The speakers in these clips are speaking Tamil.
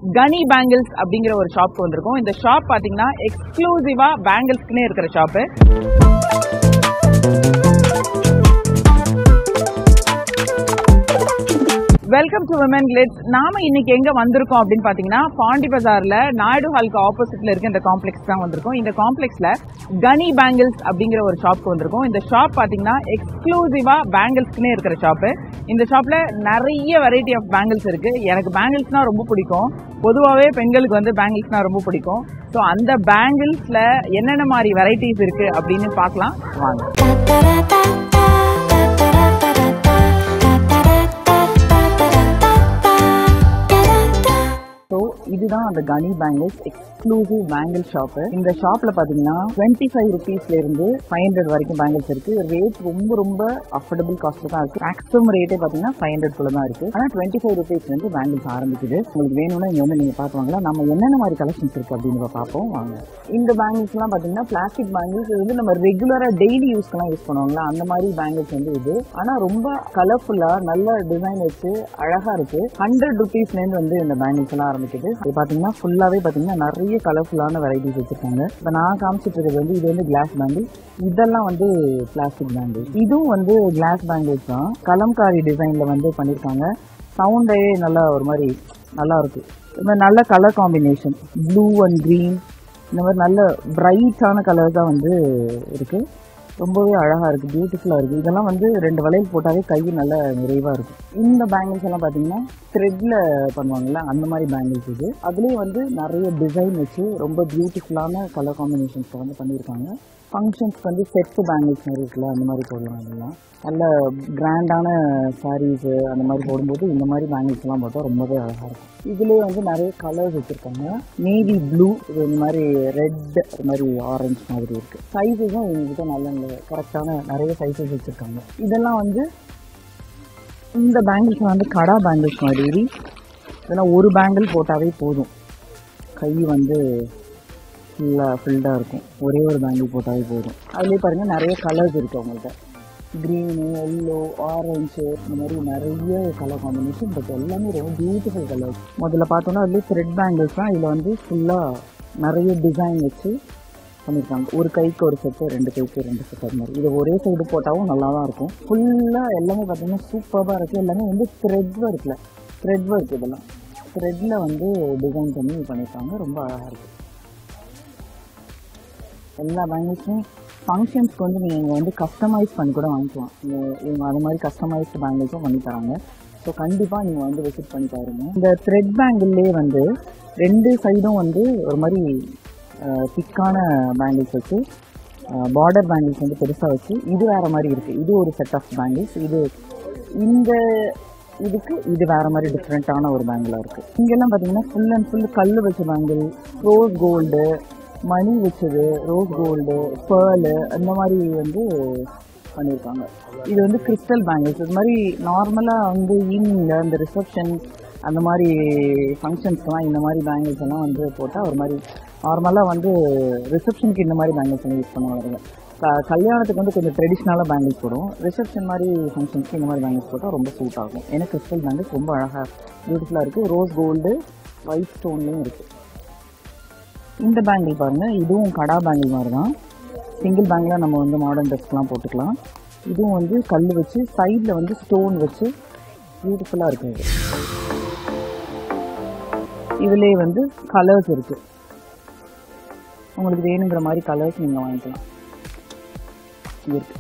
கனி பேங்கிள்ஸ் அப்படிங்கிற ஒரு ஷாப்க்கு வந்திருக்கோம் இந்த ஷாப் பார்த்தீங்கன்னா எக்ஸ்க்ளூசிவா பேங்கிள்ஸ்க்குனே இருக்கிற shop welcome to Women Glitz நாம இன்னைக்கு எங்க வந்திருக்கோம் அப்படின்னு பாத்தீங்கன்னா பாண்டி பஜார்ல நாயுடு ஹாலுக்கு ஆப்போசிட்ல இருக்க இந்த காம்ப்ளெக்ஸ் தான் வந்திருக்கோம் இந்த காம்ப்ளெக்ஸ்ல கனி பேங்கிள்ஸ் அப்படிங்கிற ஒரு ஷாப்க்கு வந்திருக்கோம் இந்த ஷாப் பாத்தீங்கன்னா எக்ஸ்க்ளூசிவா பேங்கிள்ஸ்க்குனே இருக்கிற ஷாப்பு இந்த ஷாப்ல நிறைய வெரைட்டி ஆஃப் பேங்கிள்ஸ் இருக்கு எனக்கு பேங்கிள்ஸ்னா ரொம்ப பிடிக்கும் பொதுவாகவே பெண்களுக்கு வந்து பேங்கிள்ஸ்னா ரொம்ப பிடிக்கும் ஸோ அந்த பேங்கிள்ஸ்ல என்னென்ன மாதிரி வெரைட்டிஸ் இருக்கு அப்படின்னு பார்க்கலாம் வாங்க ஸோ இதுதான் அந்த கனி பேங்கிள்ஸ் எக்ஸ்க்ளூசிவ் பேங்கிள் ஷாப்பு இந்த ஷாப்ல பாத்தீங்கன்னா டுவெண்ட்டி ஃபைவ் ருபீஸ்ல இருந்து ஃபைவ் ஹண்ட்ரட் வரைக்கும் பேங்கிள்ஸ் இருக்கு ரேட் ரொம்ப ரொம்ப அஃபோர்டபுள் காஸ்ட்ல தான் இருக்கு மேக்ஸிமம் ரேட்டே பாத்தீங்கன்னா ஃபைவ் ஹண்ட்ரட் குள்ள தான் இருக்கு ஆனா டுவெண்ட்டி ஃபைவ் ருபீஸ்ல இருந்து பேங்கிள்ஸ் ஆரம்பிக்குது உங்களுக்கு வேணும்னா இங்க வந்து நீங்க பார்த்து நம்ம என்னென்ன மாதிரி கலெக்ஷன்ஸ் இருக்கு அப்படின்னு பார்ப்போம் வாங்க இந்த பேங்கிள்ஸ் எல்லாம் பாத்தீங்கன்னா பிளாஸ்டிக் பேங்கிள்ஸ் இது வந்து நம்ம ரெகுலரா டெய்லி யூஸ்க்கெல்லாம் யூஸ் பண்ணுவாங்களா அந்த மாதிரி பேங்கிள்ஸ் வந்து இது ஆனா ரொம்ப கலர்ஃபுல்லா நல்ல டிசைன் வச்சு அழகா இருக்கு ஹண்ட்ரட் ருபீஸ்ல இருந்து வந்து இந்த பேங்கிள்ஸ் எல்லாம் ஆரம்பிக்குது இது பாத்தீங்கன்னா ஃபுல்லாவே பாத்தீங்கன்னா நிறைய கலர்ஃபுல்லான வெரைட்டிஸ் வச்சிருக்காங்க இப்போ நான் காமிச்சிட்டு இருக்கிறது வந்து இது வந்து கிளாஸ் பேங்கிள் இதெல்லாம் வந்து பிளாஸ்டிக் பேங்கிள் இதுவும் வந்து கிளாஸ் பேங்கிள்ஸ் தான் கலம்காரி டிசைன்ல வந்து பண்ணிருக்காங்க சவுண்டே நல்லா ஒரு மாதிரி நல்லா இருக்கு இது மாதிரி நல்ல colour combination blue and green இந்த மாதிரி நல்ல பிரைட்டான கலர் தான் வந்து இருக்கு ரொம்பவே அழகா இருக்கு பியூட்டிஃபுல்லா இருக்கு இதெல்லாம் வந்து ரெண்டு வளையல் போட்டாவே கை நல்ல நிறைவா இருக்கும் இந்த பேங்கிள்ஸ் எல்லாம் பாத்தீங்கன்னா த்ரெட்ல பண்ணுவாங்கல்ல அந்த மாதிரி பேங்கிள்ஸ் இது அதுலயே வந்து நிறைய டிசைன் வச்சு ரொம்ப பியூட்டிஃபுல்லான கலர் காம்பினேஷன்ஸ் வந்து பண்ணியிருக்காங்க ஃபங்க்ஷன்ஸ்க்கு வந்து செட்டு பேங்கிள்ஸ் மாதிரி இருக்குல்ல அந்த மாதிரி போடலாம் அதெல்லாம் நல்ல கிராண்டான சாரீஸு அந்த மாதிரி போடும்போது இந்த மாதிரி பேங்கிள்ஸ் எல்லாம் போட்டால் ரொம்பவே அழகாக இருக்கும் இதுலேயே வந்து நிறைய கலர்ஸ் வச்சுருக்காங்க நேவி ப்ளூ இது இந்த மாதிரி ரெட் இது மாதிரி ஆரஞ்சு மாதிரி இருக்குது சைஸஸும் எங்ககிட்ட நல்ல கரெக்டான நிறைய சைஸஸ் வச்சுருக்காங்க இதெல்லாம் வந்து இந்த பேங்கிள்ஸ் வந்து கடா பேங்கிள்ஸ் மாதிரி இதெல்லாம் ஒரு பேங்கிள் போட்டாவே போதும் கை வந்து ஃபுல்லாக ஃபில்டாக இருக்கும் ஒரே ஒரு பேங்கிள் போட்டாவே போதும் அதுலேயே பாருங்கள் நிறைய கலர்ஸ் இருக்குது அவங்கள்ட்ட க்ரீனு எல்லோ ஆரஞ்சு இந்த மாதிரி நிறைய கலர் காம்பினேஷன் பட் எல்லாமே ரொம்ப பியூட்டிஃபுல் கலர்ஸ் முதல்ல பார்த்தோன்னா அதுலேயே த்ரெட் பேங்கிள்ஸ் தான் இதில் வந்து ஃபுல்லாக நிறைய டிசைன் வச்சு பண்ணியிருக்காங்க ஒரு கைக்கு ஒரு செட்டு ரெண்டு கைக்கு ரெண்டு செட் அது மாதிரி இது ஒரே சைடு போட்டாவும் நல்லா தான் இருக்கும் ஃபுல்லாக எல்லாமே பார்த்தீங்கன்னா சூப்பராக இருக்குது எல்லாமே வந்து த்ரெட் ஒர்க்கில் த்ரெட் ஒர்க் இதெல்லாம் த்ரெட்டில் வந்து டிசைன் பண்ணி பண்ணியிருக்காங்க ரொம்ப அழகாக இருக்குது எல்லா பேங்கிள்ஸும் ஃபங்க்ஷன்ஸ்க்கு வந்து நீங்கள் வந்து கஸ்டமைஸ் பண்ணி கூட வாங்கிக்கலாம் இங்க- இவங்க அது மாதிரி கஸ்டமைஸ்டு பேங்கிள்ஸும் பண்ணி தராங்க ஸோ கண்டிப்பாக நீங்கள் வந்து விசிட் பண்ணி பாருங்க இந்த த்ரெட் பேங்கிள்லேயே வந்து ரெண்டு சைடும் வந்து ஒரு மாதிரி திக்கான பேங்கிள்ஸ் வச்சு பார்டர் பேங்கிள்ஸ் வந்து பெருசாக வச்சு இது வேற மாதிரி இருக்குது இது ஒரு செட் ஆஃப் பேங்கிள்ஸ் இது இந்த இதுக்கு இது வேற மாதிரி டிஃப்ரெண்ட்டான ஒரு பேங்கிளாக இருக்குது இங்கெல்லாம் பார்த்தீங்கன்னா ஃபுல் அண்ட் ஃபுல் கல் வச்ச பேங்கிள் ரோஸ் கோல்டு மணி வச்சது ரோஸ் கோல்டு பேர்லு அந்த மாதிரி வந்து பண்ணியிருக்காங்க இது வந்து கிறிஸ்டல் பேங்கிள்ஸ் இது மாதிரி நார்மலாக வந்து ஈவினிங்கில் இந்த ரிசப்ஷன் அந்த மாதிரி ஃபங்க்ஷன்ஸ்க்கெலாம் இந்த மாதிரி பேங்கிள்ஸ் எல்லாம் வந்து போட்டால் ஒரு மாதிரி நார்மலாக வந்து ரிசப்ஷனுக்கு இந்த மாதிரி பேங்கிள்ஸ் வந்து யூஸ் பண்ணுவாங்க க- கல்யாணத்துக்கு வந்து கொஞ்சம் ட்ரெடிஷ்னலாக பேங்கிள்ஸ் போடும் ரிசப்ஷன் மாதிரி ஃபங்க்ஷன்ஸ்க்கு இந்த மாதிரி பேங்கிள்ஸ் போட்டால் ரொம்ப சூட் ஆகும் ஏன்னா கிறிஸ்டல் பேங்கிள்ஸ் ரொம்ப அழகாக பியூட்டிஃபுல்லாக இருக்குது ரோஸ் கோல்டு ஒயிட் ஸ்டோன்லேயும் இருக்குது இந்த பேங்கிள் பாருங்க இதுவும் கடா பேங்கிள் மாதிரி தான் சிங்கிள் பேங்கில் நம்ம வந்து மாடர்ன் ட்ரெஸ்க்கெலாம் போட்டுக்கலாம் இதுவும் வந்து கல் வச்சு சைடில் வந்து ஸ்டோன் வச்சு பியூட்டிஃபுல்லாக இருக்குது இது இதுலேயே வந்து கலர்ஸ் இருக்குது உங்களுக்கு வேணுங்கிற மாதிரி கலர்ஸ் நீங்கள் வாங்கிக்கலாம் இங்க இருக்கு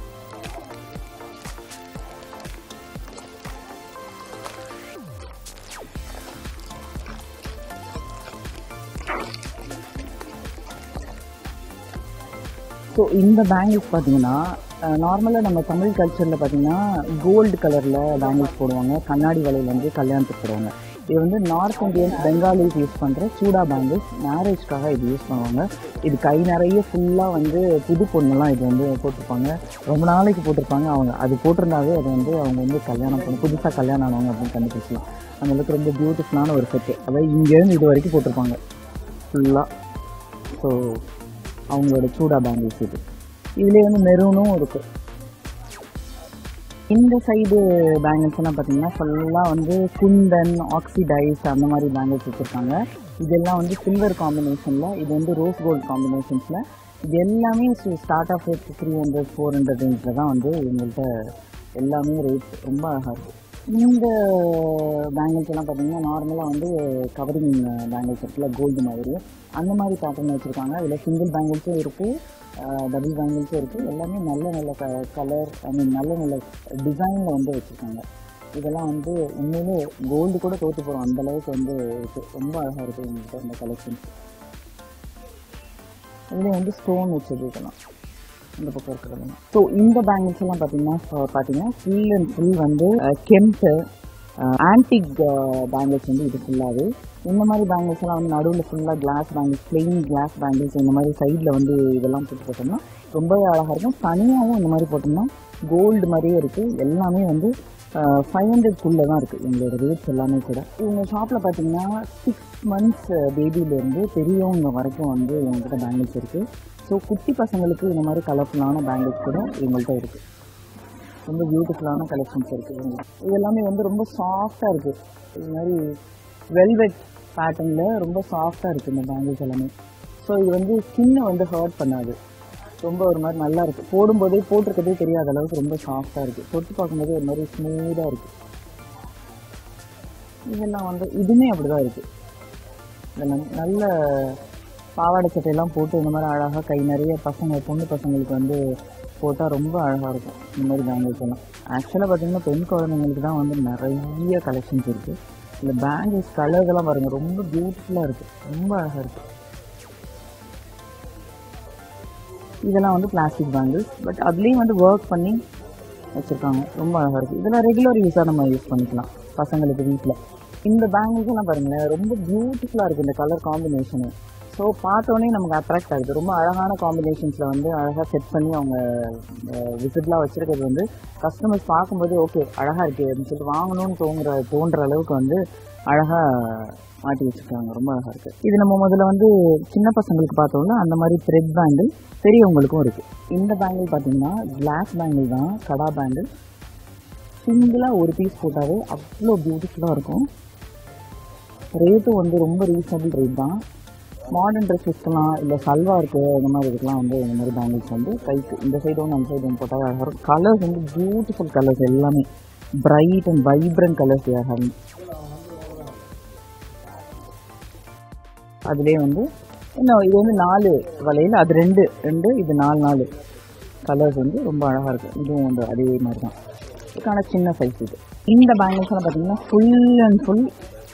ஸோ இந்த பேங்கிள்ஸ் பார்த்தீங்கன்னா நார்மலாக நம்ம தமிழ் கல்ச்சரில் பார்த்தீங்கன்னா கோல்டு கலரில் பேங்கிள்ஸ் போடுவாங்க கண்ணாடி வளையல் வந்து கல்யாணத்துக்கு போடுவாங்க இது வந்து நார்த் இந்தியன்ஸ் பெங்காலிஸ் யூஸ் பண்ணுற சூடா பேங்கிள்ஸ் மேரேஜ்க்காக இது யூஸ் பண்ணுவாங்க இது கை நிறைய ஃபுல்லாக வந்து புது பொண்ணுலாம் இது வந்து போட்டிருப்பாங்க ரொம்ப நாளைக்கு போட்டிருப்பாங்க அவங்க அது போட்டிருந்தாவே அது வந்து அவங்க வந்து கல்யாணம் பண்ணி புதுசாக கல்யாணம் ஆனவங்க அப்படின்னு கண்டுபிடிச்சலாம் நம்மளுக்கு ரொம்ப பியூட்டிஃபுல்லான ஒரு செட்டு அதாவது இங்கேருந்து இது வரைக்கும் போட்டிருப்பாங்க ஃபுல்லாக ஸோ அவங்களோட சூடா பேங்கிள்ஸ் இது இதுலேயே வந்து மெரூனும் இருக்குது இந்த சைடு பேங்கிள்ஸ் எல்லாம் பார்த்தீங்கன்னா ஃபுல்லாக வந்து குந்தன் ஆக்சிடைஸ் அந்த மாதிரி பேங்கிள்ஸ் வச்சுருக்காங்க இதெல்லாம் வந்து சில்வர் காம்பினேஷனில் இது வந்து ரோஸ் கோல்ட் காம்பினேஷன்ஸில் இது எல்லாமே start off rate three hundred four hundred ரேஞ்சில் தான் வந்து எங்கள்கிட்ட எல்லாமே ரேட் ரொம்ப அழகாக இருக்குது இந்த பேங்கிள்ஸ் எல்லாம் பார்த்தீங்கன்னா நார்மலாக வந்து கவரிங் பேங்கிள்ஸ் இருக்குல்ல கோல்டு மாதிரி அந்த மாதிரி பேட்டர்ன் வச்சுருக்காங்க இதில் சிங்கிள் பேங்கிள்ஸும் இருக்குது டபுள் பேங்கிள்ஸும் இருக்குது எல்லாமே நல்ல நல்ல க கலர் ஐ மீன் நல்ல நல்ல டிசைனில் வந்து வச்சுருக்காங்க இதெல்லாம் வந்து உண்மையிலே கோல்டு கூட தோற்று போகிறோம் அந்த அளவுக்கு வந்து இருக்கு ரொம்ப அழகாக இருக்குது எங்கள்கிட்ட இந்த கலெக்ஷன்ஸ் இதுலேயும் வந்து ஸ்டோன் வச்சது இதெல்லாம் இந்த பக்கம் இருக்கிறது ஸோ இந்த பேங்கிள்ஸ் எல்லாம் பார்த்தீங்கன்னா ஃப- பார்த்தீங்கன்னா ஃபுல் அண்ட் ஃபுல் வந்து கெம்ட்டு ஆன்டிக் பேங்கிள்ஸ் வந்து இது ஃபுல்லாகவே இந்த மாதிரி பேங்கிள்ஸ் எல்லாம் வந்து நடுவில் ஃபுல்லாக glass bangles plain glass bangles இந்த மாதிரி சைடில் வந்து இதெல்லாம் போட்டு போட்டோம்னா ரொம்பவே அழகாக இருக்கும் தனியாகவும் இந்த மாதிரி போட்டோம்னா கோல்டு மாதிரியே இருக்குது எல்லாமே வந்து ஃபைவ் ஹண்ட்ரட்குள்ளே தான் இருக்குது எங்களோட ரேட்ஸ் எல்லாமே கூட இவங்க ஷாப்பில் பார்த்தீங்கன்னா சிக்ஸ் மந்த்ஸ் பேபிலேருந்து பெரியவங்க வரைக்கும் வந்து எங்கள்கிட்ட பேங்கிள்ஸ் இருக்குது ஸோ குட்டி பசங்களுக்கு இந்த மாதிரி கலர்ஃபுல்லான பேங்கிள்ஸ் கூட எங்கள்கிட்ட இருக்குது ரொம்ப பியூட்டிஃபுல்லான கலெக்ஷன்ஸ் இருக்குது இது எல்லாமே வந்து ரொம்ப சாஃப்டாக இருக்குது இது மாதிரி வெல்வெட் பேட்டர்னில் ரொம்ப சாஃப்டாக இருக்குது இந்த பேங்கிள்ஸ் எல்லாமே ஸோ இது வந்து ஸ்கின்னை வந்து ஹர்ட் பண்ணாது ரொம்ப ஒரு மாதிரி நல்லா இருக்குது போடும்போதே போட்டிருக்கதே தெரியாத அளவுக்கு ரொம்ப சாஃப்டாக இருக்குது தொட்டு பார்க்கும்போது ஒரு மாதிரி ஸ்மூத்தாக இருக்குது இதெல்லாம் வந்து இதுவுமே அப்படி தான் இருக்குது இதெல்லாம் நல்ல பாவாடை சட்டையெல்லாம் போட்டு இந்த மாதிரி அழகாக கை நிறைய பசங்க பொண்ணு பசங்களுக்கு வந்து போட்டால் ரொம்ப அழகாக இருக்கும் இந்த மாதிரி பேங்கிள்ஸ் எல்லாம் ஆக்சுவலாக பார்த்தீங்கன்னா பெண் குழந்தைங்களுக்கு தான் வந்து நிறைய கலெக்ஷன்ஸ் இருக்குது இந்த பேங்கிள்ஸ் கலர்ஸ் எல்லாம் பாருங்கள் ரொம்ப பியூட்டிஃபுல்லாக இருக்குது ரொம்ப அழகாக இருக்குது இதெல்லாம் வந்து பிளாஸ்டிக் பேங்கிள்ஸ் பட் அதுலேயும் வந்து ஒர்க் பண்ணி வச்சுருக்காங்க ரொம்ப அழகாக இருக்குது இதெல்லாம் ரெகுலர் யூஸாக நம்ம யூஸ் பண்ணிக்கலாம் பசங்களுக்கு வீட்டில் இந்த பேங்கிள்ஸ் எல்லாம் பாருங்களேன் ரொம்ப பியூட்டிஃபுல்லாக இருக்குது இந்த கலர் காம்பினேஷனு ஸோ பார்த்தோன்னே நமக்கு அட்ராக்ட் ஆகுது ரொம்ப அழகான காம்பினேஷன்ஸில் வந்து அழகாக செட் பண்ணி அவங்க விசிபிளாக வச்சுருக்கிறது வந்து கஸ்டமர்ஸ் பார்க்கும்போது ஓகே அழகாக இருக்குது அப்படின்னு சொல்லிட்டு வாங்கணும்னு தோங்குற தோன்ற அளவுக்கு வந்து அழகாக மாட்டி வச்சுருக்காங்க ரொம்ப அழகாக இருக்குது இது நம்ம முதல்ல வந்து சின்ன பசங்களுக்கு பார்த்தோம்ல அந்த மாதிரி த்ரெட் பேங்கிள் பெரியவங்களுக்கும் இருக்குது இந்த பேங்கிள் பார்த்தீங்கன்னா கிளாஸ் பேங்கிள் தான் கடா பேங்கிள் சிங்கிளாக ஒரு பீஸ் போட்டாவே அவ்வளோ பியூட்டிஃபுல்லாக இருக்கும் ரேட்டும் வந்து ரொம்ப ரீசனபிள் ரேட் தான் மாடர்ன் ட்ரெஸ்ஸஸ்க்கெலாம் இல்லை சல்வாருக்கு இந்த மாதிரி இதுக்கெலாம் வந்து இந்த மாதிரி பேங்கிள்ஸ் வந்து கைக்கு இந்த சைடு ஒன்று அந்த சைடு ஒன்று போட்டால் அழகாக இருக்கும் கலர்ஸ் வந்து பியூட்டிஃபுல் கலர்ஸ் எல்லாமே bright and vibrant colours having அதுலேயே வந்து இன்னும் இது வந்து நாலு வளையல் அது ரெண்டு ரெண்டு இது நாலு நாலு கலர்ஸ் வந்து ரொம்ப அழகாக இருக்குது இதுவும் வந்து அதே மாதிரி தான் இதுக்கான சின்ன சைஸ் இது இந்த பேங்கிள்ஸ்லாம் பார்த்தீங்கன்னா full and full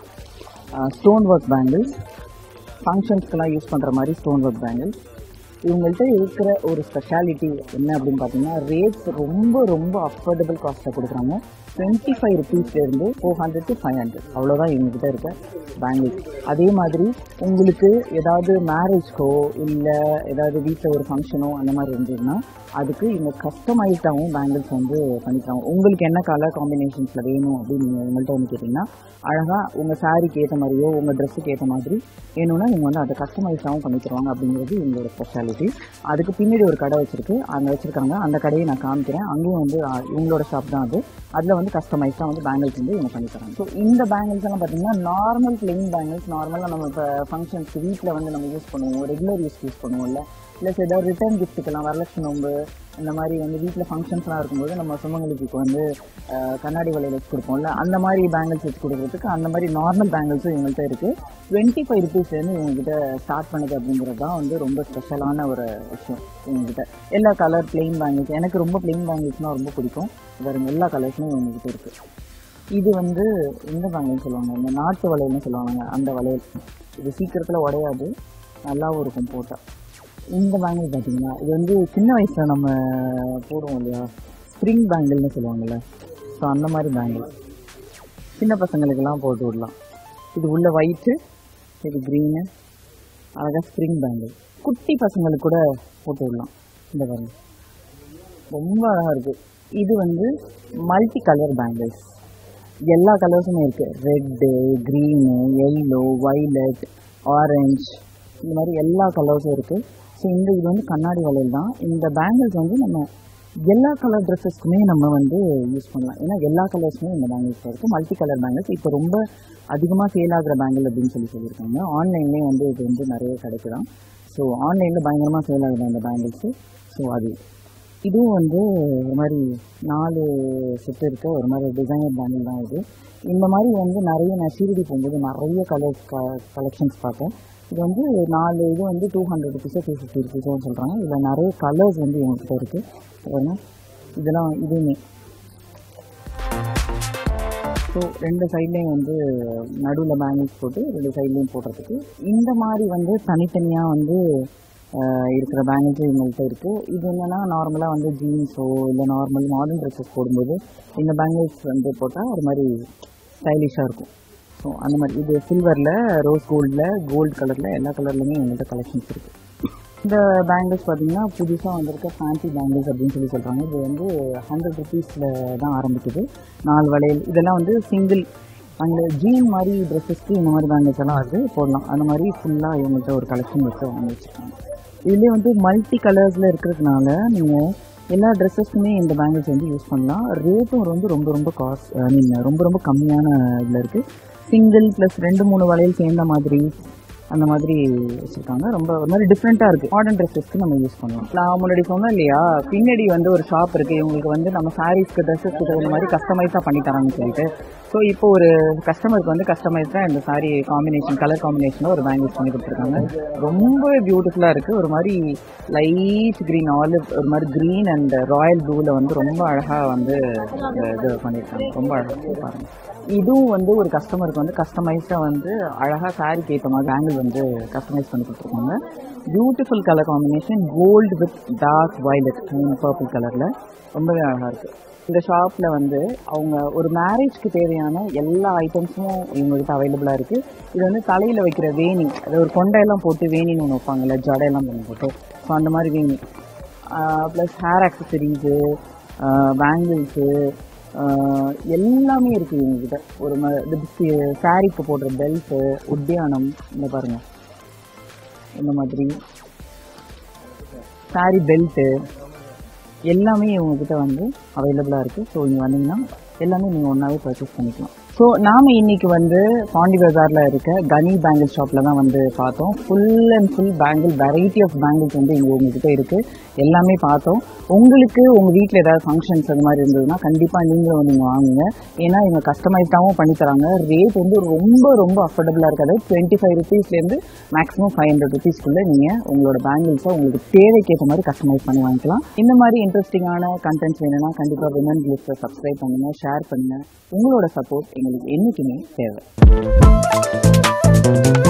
stone work bangles ஃபங்க்ஷன்ஸ்க்கெல்லாம் யூஸ் பண்ணுற மாதிரி ஸ்டோன் ஒர்க் பேங்கிள்ஸ் இவங்கள்ட்ட இருக்கிற ஒரு ஸ்பெஷாலிட்டி என்ன அப்படின்னு பார்த்தீங்கன்னா ரேட்ஸ் ரொம்ப ரொம்ப அஃபோர்டபுள் காஸ்ட்டில் கொடுக்குறாங்க டுவெண்ட்டி ஃபைவ் ருபீஸ்லேருந்து four hundred to five hundred அவ்வளோதான் இவங்ககிட்ட இருக்க பேங்கிள்ஸ் அதே மாதிரி உங்களுக்கு ஏதாவது மேரேஜ்க்கோ இல்லை ஏதாவது வீட்டில் ஒரு ஃபங்க்ஷனோ அந்த மாதிரி இருந்ததுன்னா அதுக்கு இவங்க கஸ்டமைஸ்டாகவும் பேங்கிள்ஸ் வந்து பண்ணிக்கிறாங்க உங்களுக்கு என்ன கலர் காம்பினேஷன்ஸில் வேணும் அப்படின்னு நீங்கள் உங்கள்கிட்ட வந்து கேட்டிங்கன்னா அழகாக உங்கள் சாரீக்கு ஏற்ற மாதிரியோ உங்கள் ட்ரெஸ்ஸுக்கு ஏற்ற மாதிரி வேணும்னா நீங்கள் வந்து அதை கஸ்டமைஸாகவும் பண்ணி தருவாங்க அப்படிங்கிறது இவங்களோட ஸ்பெஷாலிட்டி அதுக்கு பின்னாடி ஒரு கடை வச்சிருக்கு அங்கே வச்சுருக்காங்க அந்த கடையை நான் காமிக்கிறேன் அங்கேயும் வந்து ஆ, இவங்களோட ஷாப் தான் அது அதில் வந்து கஸ்டமைஸாக வந்து பேங்கிள்ஸ் வந்து இவங்க பண்ணி தராங்க ஸோ இந்த பேங்கிள்ஸ் எல்லாம் பார்த்தீங்கன்னா நார்மல் பிளெயின் பேங்கிள்ஸ் நார்மலாக நம்ம இப்போ ஃபங்க்ஷன்ஸ்க்கு வீட்டில் வந்து நம்ம யூஸ் பண்ணுவோம் ரெகுலர் யூஸ் யூஸ் பண்ணுவோம்ல ப்ளஸ் ஏதாவது ரிட்டர்ன் கிஃப்ட்டுக்கெல்லாம் வரலட்சுமி நோம்பு இந்த மாதிரி வந்து வீட்டில் ஃபங்க்ஷன்ஸ்லாம் இருக்கும்போது நம்ம சுமங்கலிக்கு வந்து அஹ், கண்ணாடி வளையல் வச்சு கொடுப்போம்ல அந்த மாதிரி பேங்கிள்ஸ் வச்சு கொடுக்குறதுக்கு அந்த மாதிரி நார்மல் பேங்கிள்ஸும் இவங்கள்ட்ட இருக்குது டுவெண்ட்டி ஃபைவ் ருபீஸ்லேருந்து இவங்ககிட்ட ஸ்டார்ட் பண்ணுது அப்படிங்கிறது தான் வந்து ரொம்ப ஸ்பெஷலான ஒரு விஷயம் இவங்ககிட்ட எல்லா கலர் பிளெயின் பேங்கிள்ஸ் எனக்கு ரொம்ப பிளெயின் பேங்கிள்ஸ்னால் ரொம்ப பிடிக்கும் வேறு எல்லா கலர்ஸும் இவங்ககிட்ட இருக்குது இது வந்து இந்த பேங்கிள்னு சொல்லுவாங்க இந்த நாட்டு வளையல்னு சொல்லுவாங்க அந்த வளையல் இது சீக்கிரத்தில் உடையாது நல்லாவும் இருக்கும் போட்டால் இந்த பேங்கிள் பார்த்தீங்கன்னா இது வந்து சின்ன வயசில் நம்ம போடுவோம் இல்லையா ஸ்ப்ரிங் பேங்கிள்னு சொல்லுவாங்கள்ல ஸோ அந்த மாதிரி பேங்கிள் சின்ன பசங்களுக்கெல்லாம் போட்டு விடலாம் இது உள்ள ஒயிட்டு இது க்ரீனு அழகாக ஸ்ப்ரிங் பேங்கிள் குட்டி பசங்களுக்கு கூட போட்டு விடலாம் இந்த பாருங்க ரொம்ப அழகாக இருக்குது இது வந்து மல்டி கலர் பேங்கிள்ஸ் எல்லா கலர்ஸுமே இருக்குது red green yellow violet orange இந்த மாதிரி எல்லா கலர்ஸும் இருக்குது ஸோ இந்த இது வந்து கண்ணாடி வளையல் தான் இந்த பேங்கிள்ஸ் வந்து நம்ம எல்லா கலர் ட்ரெஸ்ஸஸ்க்குமே நம்ம வந்து யூஸ் பண்ணலாம் ஏன்னா எல்லா கலர்ஸுமே இந்த பேங்கிள்ஸ் இருக்குது மல்டி கலர் பேங்கிள்ஸ் இப்போ ரொம்ப அதிகமாக சேல் ஆகிற பேங்கிள் அப்படின்னு சொல்லி சொல்லியிருக்காங்க ஆன்லைன்லேயே வந்து இது வந்து நிறைய கிடைக்குதான் ஸோ ஆன்லைனில் பயங்கரமாக சேல் ஆகுது அந்த பேங்கிள்ஸு ஸோ அது இதுவும் வந்து ஒரு மாதிரி நாலு செட் இருக்க ஒரு மாதிரி டிசைனர் பேங்கிள் தான் இது இந்த மாதிரி வந்து நிறைய நான் ஷீரடி போகும்போது நிறைய கலர்ஸ் க கலெக்ஷன்ஸ் பார்த்தேன் இது வந்து நாலு இது வந்து டூ ஹண்ட்ரட் ருபீஸோ டூ ஃபிஃப்டி ருபீஸோ சொல்கிறாங்க இதில் நிறைய கலர்ஸ் வந்து இவங்ககிட்ட இருக்குது பாருங்க இதெல்லாம் இதுவுமே ஸோ ரெண்டு சைட்லேயும் வந்து நடுவில் பேங்கிள்ஸ் போட்டு ரெண்டு சைட்லேயும் போடுறதுக்கு இந்த மாதிரி வந்து தனித்தனியாக வந்து ஆஹ், இருக்கிற பேங்கிள்ஸும் இவங்கள்ட்ட இருக்குது இது என்னென்னா நார்மலாக வந்து ஜீன்ஸோ இல்லை நார்மல் மாடர்ன் ட்ரெஸ்ஸஸ் போடும்போது இந்த பேங்கிள்ஸ் வந்து போட்டால் ஒரு மாதிரி ஸ்டைலிஷாக இருக்கும் ஸோ அந்த மாதிரி இது சில்வரில் ரோஸ் கோல்டில் கோல்டு கலரில் எல்லா கலர்லையுமே எங்கள்கிட்ட கலெக்ஷன்ஸ் இருக்குது இந்த பேங்கிள்ஸ் பார்த்தீங்கன்னா புதுசாக வந்திருக்க ஃபேன்சி பேங்கிள்ஸ் அப்படின்னு சொல்லி சொல்கிறாங்க இது வந்து ஹண்ட்ரட் ருபீஸில் தான் ஆரம்பிக்குது நாலு வளையல் இதெல்லாம் வந்து சிங்கிள் அங்கே ஜீன் மாதிரி ட்ரெஸ்ஸஸ்க்கு இந்த மாதிரி பேங்கிள்ஸ் எல்லாம் அது போடலாம் அந்த மாதிரி ஃபுல்லாக இவங்கள்ட்ட ஒரு கலெக்ஷன் வச்சு வாங்கி வச்சுருக்காங்க இதுலேயே வந்து மல்டி கலர்ஸில் இருக்கிறதுனால நீங்கள் எல்லா ட்ரெஸ்ஸஸ்க்குமே இந்த பேங்கிள்ஸ் வந்து யூஸ் பண்ணலாம் ரேட்டும் வந்து ரொம்ப ரொம்ப காஸ்ட் ஐ மீன் ரொம்ப ரொம்ப கம்மியான இதில் இருக்குது சிங்கிள் ப்ளஸ் ரெண்டு மூணு வளையல் சேர்ந்த மாதிரி அந்த மாதிரி வச்சுருக்காங்க ரொம்ப ஒரு மாதிரி டிஃப்ரெண்ட்டாக இருக்குது மாடர்ன் ட்ரெஸ்ஸஸ்க்கு நம்ம யூஸ் பண்ணலாம் நான் முன்னாடி சொன்னேன் இல்லையா பின்னாடி வந்து ஒரு ஷாப் இருக்குது இவங்களுக்கு வந்து நம்ம சாரீஸ்க்கு ட்ரெஸ்ஸஸ்க்கு தகுந்த மாதிரி கஸ்டமைஸாக பண்ணி தராங்கன்னு சொல்லிட்டு ஸோ இப்போ ஒரு கஸ்டமருக்கு வந்து கஸ்டமைஸாக இந்த சாரீ காம்பினேஷன் கலர் காம்பினேஷனில் ஒரு பேங்கிள்ஸ் பண்ணி கொடுத்துருக்காங்க ரொம்ப பியூட்டிஃபுல்லாக இருக்குது ஒரு மாதிரி லைட் க்ரீன் ஆலிவ் ஒரு மாதிரி க்ரீன் அண்ட் ராயல் ப்ளூவில் வந்து ரொம்ப அழகாக வந்து இந்த இது பண்ணியிருக்காங்க ரொம்ப அழகாக பாருங்கள் இதுவும் வந்து ஒரு கஸ்டமருக்கு வந்து கஸ்டமைஸாக வந்து அழகாக சாரிக்கு ஏற்ற மாதிரி ஆங்கிள் வந்து கஸ்டமைஸ் பண்ணி கொடுத்துருக்காங்க beautiful colour combination gold with dark violet purple கலரில் ரொம்பவே அழகாக இருக்குது இந்த ஷாப்பில் வந்து அவங்க ஒரு மேரேஜ்க்கு தேவையான எல்லா ஐட்டம்ஸும் இவங்ககிட்ட அவைலபிளாக இருக்குது இது வந்து தலையில் வைக்கிற வேணி அது ஒரு கொண்டையெல்லாம் போட்டு வேணின்னு ஒன்று வைப்பாங்கல்ல ஜடையெல்லாம் பண்ணி போட்டு ஸோ அந்த மாதிரி வேணி ப்ளஸ் ஹேர் ஆக்சசரிஸு பேங்கிள்ஸு எல்லாமே இருக்குது இவங்ககிட்ட ஒரு ம இது சாரீக்கு போடுற பெல்ட்டு உத்தியானம் இந்த பாருங்கள் இந்த மாதிரி சாரி பெல்ட்டு எல்லாமே இவங்ககிட்ட வந்து அவைலபிளாக இருக்குது ஸோ இங்கே வந்தீங்கன்னா எல்லாமே நீங்கள் ஒன்றாவே பர்ச்சேஸ் பண்ணிக்கலாம் ஸோ நாம் இன்னைக்கு வந்து பாண்டி பஜாரில் இருக்க கனி பேங்கிள் ஷாப்பில் தான் வந்து பார்த்தோம் full and full bangle variety of bangles வந்து இங்கே உங்ககிட்ட இருக்குது எல்லாமே பார்த்தோம் உங்களுக்கு உங்கள் வீட்டில் ஏதாவது ஃபங்க்ஷன்ஸ் அது மாதிரி இருந்ததுன்னா கண்டிப்பாக நீங்களும் வந்து இங்கே வாங்குங்க ஏன்னா இவங்க கஸ்டமைஸ்டாகவும் பண்ணி தராங்க ரேட் வந்து ரொம்ப ரொம்ப அஃபோர்டபுளாக இருக்காது டுவெண்ட்டி ஃபைவ் ருபீஸ்லேருந்து மேக்ஸிமம் ஃபைவ் ஹண்ட்ரட் ருபீஸ்க்குள்ளே நீங்கள் உங்களோட பேங்கிள்ஸை உங்களுக்கு தேவைக்கேற்ற மாதிரி கஸ்டமைஸ் பண்ணி வாங்கிக்கலாம் இந்த மாதிரி இன்ட்ரெஸ்டிங்கான கண்டென்ட்ஸ் வேணும்னா கண்டிப்பாக விமன் லிஸ்ட்டை சப்ஸ்கிரைப் பண்ணுங்கள் ஷேர் பண்ணுங்கள் உங்களோட சப்போர்ட் எங்களுக்கு என்றைக்குமே தேவை